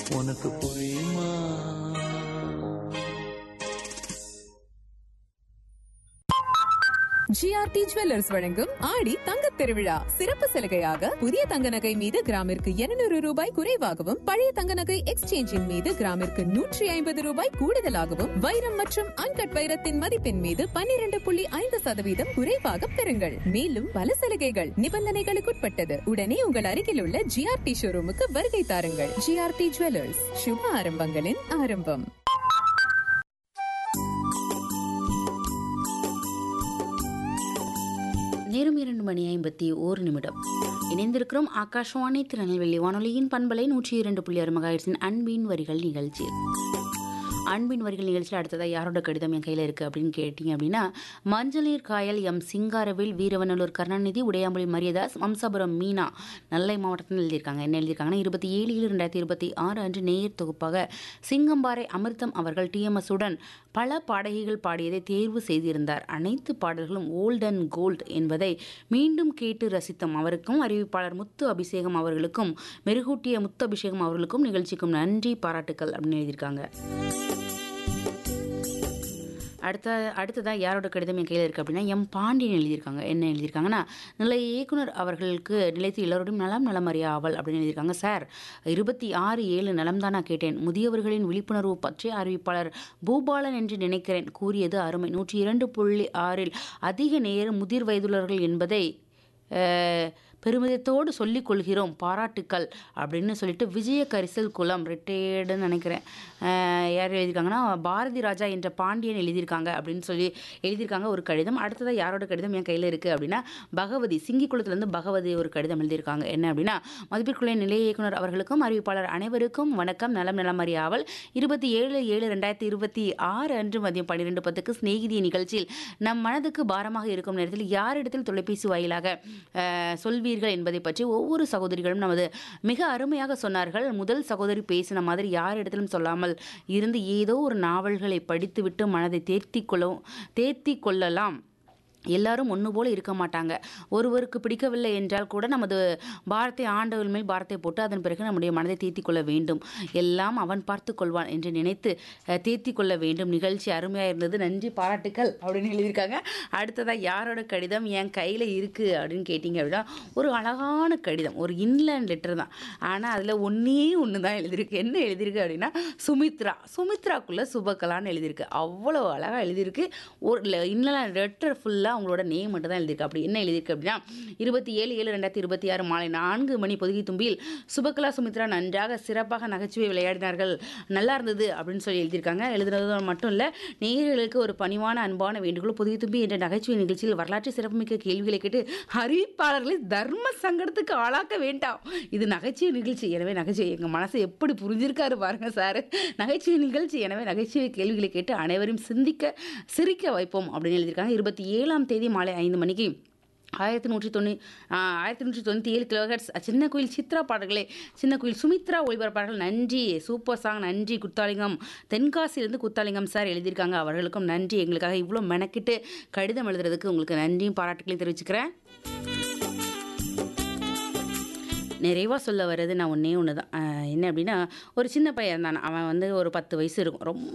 உனக்கு புரியுமா GRT jewellers வழங்கும் ஆடி தங்கத் திருவிழா சிறப்பு சலுகையாக புதிய தங்க நகை மீது கிராமிற்கு 200 ரூபாய் குறைவாகவும் பழைய தங்க நகை எக்ஸ்சேஞ்சின் மீது கிராமிற்கு நூற்றி ஐம்பது ரூபாய் கூடுதலாகவும் வைரம் மற்றும் அன்கட் வைரத்தின் மதிப்பின் மீது 12.5% புள்ளி ஐந்து சதவீதம் குறைவாக பெறுங்கள் மேலும் பல சலுகைகள் நிபந்தனைகளுக்குட்பட்டது உடனே உங்கள் அருகில் உள்ள ஜிஆர்டி ஷோரூமுக்கு வருகை தாருங்கள் ஜிஆர்டி ஜுவல்லர்ஸ் சுப ஆரம்பங்களின் ஆரம்பம் நேரம் இரண்டு மணி ஐம்பத்தி ஓரு நிமிடம் இணைந்திருக்கிறோம் ஆகாஷ்வாணி திருநெல்வேலி வானொலியின் பண்பலை நூற்றி இரண்டு புள்ளி ஆறு மகாயிரத்தின் அன்பின் வரிகள் நிகழ்ச்சி அன்பின் வரிகள் நிகழ்ச்சியில் அடுத்ததாக யாரோட கடிதம் என் கையில் இருக்குது அப்படின்னு கேட்டிங்க அப்படின்னா மஞ்சளீர் காயல் எம் சிங்காரவில் வீரவநல்லூர் கருணாநிதி உடையாம்புலி மரியதாஸ் வம்சாபுரம் மீனா நெல்லை மாவட்டத்தில் எழுதியிருக்காங்க என்ன எழுதியிருக்காங்கன்னா இருபத்தி ஏழு ஏழு ரெண்டாயிரத்தி இருபத்தி ஆறு அன்று நேயர் தொகுப்பாக சிங்கம்பாறை அமிர்தம் அவர்கள் டிஎம்எஸ் உடன் பல பாடகிகள் பாடியதை தேர்வு செய்திருந்தார் அனைத்து பாடல்களும் ஓல்ட் அண்ட் கோல்ட் என்பதை மீண்டும் கேட்டு ரசித்தோம் அவருக்கும் அறிவிப்பாளர் முத்து அபிஷேகம் அவர்களுக்கும் மெருகூட்டிய முத்து அபிஷேகம் அவர்களுக்கும் நிகழ்ச்சிக்கும் நன்றி பாராட்டுக்கள் அப்படின்னு எழுதியிருக்காங்க அடுத்த அடுத்ததாக யாரோட கடிதம் என் கையில் இருக்குது அப்படின்னா எம் பாண்டியன் எழுதியிருக்காங்க என்ன எழுதியிருக்காங்கன்னா நிலைய இயக்குனர் அவர்களுக்கு நிலைத்து எல்லோருடையும் நலம் நலமறியா ஆவல் அப்படின்னு எழுதியிருக்காங்க சார் இருபத்தி ஆறு ஏழு நலம் தான் நான் கேட்டேன் முதியவர்களின் விழிப்புணர்வு பற்றி அறிவிப்பாளர் பூபாலன் என்று நினைக்கிறேன் கூறியது அருமை நூற்றி இரண்டு புள்ளி ஆறில் அதிக நேரம் முதிர் வயதுள்ளவர்கள் என்பதை அஹ், பெருமிதத்தோடு சொல்லிக் கொள்கிறோம் பாராட்டுக்கள் அப்படின்னு சொல்லிட்டு விஜய கரிசல் குலம் ரிட்டையர்டுன்னு நினைக்கிறேன் அஹ், யார் எழுதியிருக்காங்கன்னா பாரதி ராஜா என்ற பாண்டியன் எழுதியிருக்காங்க அப்படின்னு சொல்லி எழுதியிருக்காங்க ஒரு கடிதம் அடுத்ததாக யாரோட கடிதம் என் கையில் இருக்குது அப்படின்னா பகவதி சிங்கிக்குளத்துலேருந்து பகவதி ஒரு கடிதம் எழுதியிருக்காங்க என்ன அப்படின்னா மதிப்பிற்குள்ள நிலைய இயக்குனர் அவர்களுக்கும் அறிவிப்பாளர் அனைவருக்கும் வணக்கம் நலம் நலம் அறியாவல் இருபத்தி ஏழு ஏழு ரெண்டாயிரத்தி இருபத்தி ஆறு அன்று மதியம் பன்னிரெண்டு பத்துக்கு சிநேகிதி நிகழ்ச்சியில் நம் மனதுக்கு பாரமாக இருக்கும் நேரத்தில் யாரிடத்தில் தொலைபேசி வாயிலாக அஹ், சொல்வீர்கள் என்பதை பற்றி ஒவ்வொரு சகோதரிகளும் நமது மிக அருமையாக சொன்னார்கள் முதல் சகோதரி பேசின மாதிரி யாரிடத்திலும் சொல்லாமல் இருந்து ஏதோ ஒரு நாவல்களை படித்துவிட்டு மனதை தேர்த்தி கொள்ளவும் தேர்த்தி கொள்ளலாம் எல்லாரும் ஒன்று போல இருக்க மாட்டாங்க ஒருவருக்கு பிடிக்கவில்லை என்றால் கூட நமது பாரத்தை ஆண்டவன் மேல் பாரத்தை போட்டு அதன் பிறகு நம்முடைய மனதை தேர்த்திக் கொள்ள வேண்டும் எல்லாம் அவன் பார்த்து கொள்வான் என்று நினைத்து அஹ், தேர்த்திக் கொள்ள வேண்டும் நிகழ்ச்சி அருமையாக இருந்தது நன்றி பாராட்டுக்கள் அப்படின்னு எழுதியிருக்காங்க அடுத்ததாக யாரோட கடிதம் என் கையில் இருக்குது அப்படின்னு கேட்டிங்க அப்படின்னா ஒரு அழகான கடிதம் ஒரு இன்லேண்ட் லெட்டர் தான் ஆனால் அதில் ஒன்றே ஒன்று தான் எழுதியிருக்கு என்ன எழுதியிருக்கு அப்படின்னா சுமித்ரா சுமித்ராக்குள்ளே சுபகலான்னு எழுதியிருக்கு அவ்வளோ அழகாக எழுதியிருக்கு ஒரு இன்லேண்ட் லெட்டர் ஃபுல்லாக அவங்களோட நேம் மட்டும் தான் எழுதியிருக்கு அப்படி என்ன எழுதியிருக்கு அப்படின்னா இருபத்தி ஏழு ஏழு ரெண்டாயிரத்தி இருபத்தி ஆறு மாலை நான்கு மணி பொதுகை தும்பியில் சுபகலா சுமித்ரா நன்றாக சிறப்பாக நகைச்சுவை விளையாடினார்கள் நல்லா இருந்தது அப்படின்னு சொல்லி எழுதியிருக்காங்க எழுதுனது மட்டும் இல்லை நேயர்களுக்கு ஒரு பணிவான அன்பான வேண்டுகோள் புதிய தும்பி என்ற நகைச்சுவை நிகழ்ச்சியில் வரலாற்று சிறப்புமிக்க கேள்விகளை கேட்டு அறிவிப்பாளர்களை தர்ம சங்கடத்துக்கு ஆளாக்க வேண்டாம் இது நகைச்சுவை நிகழ்ச்சி எனவே நகைச்சுவை எங்கள் மனசை எப்படி புரிஞ்சிருக்காரு பாருங்க சார் நகைச்சுவை நிகழ்ச்சி எனவே நகைச்சுவை கேள்விகளை கேட்டு அனைவரையும் சிந்திக்க சிரிக்க வைப்போம் அப்படின்னு எழுதியிருக்காங்க இருபத்தி ஏழாம் தேதி மாலை ஐந்து மணிக்கு ஆயிரத்தி நூற்றி தொண்ணூ ஆயிரத்தி நூற்றி தொண்ணூற்றி ஏழு கிலோஹெட்ஸ் சின்ன கோயில் சித்ரா பாடல்களே சின்ன கோயில் சுமித்ரா ஒளிபரப்பாளர்கள் நன்றி சூப்பர் சாங் நன்றி குத்தாலிங்கம் தென்காசியிலிருந்து குத்தாலிங்கம் சார் எழுதியிருக்காங்க அவர்களுக்கும் நன்றி எங்களுக்காக இவ்வளோ மெனக்கிட்டு கடிதம் எழுதுறதுக்கு உங்களுக்கு நன்றியும் பாராட்டுகளையும் தெரிவிச்சுக்கிறேன் நிறைவாக சொல்ல வர்றது நான் ஒன்றே ஒன்று தான் ஆஹ் என்ன அப்படின்னா ஒரு சின்ன பையன் தான் அவன் வந்து ஒரு பத்து வயசு இருக்கும் ரொம்ப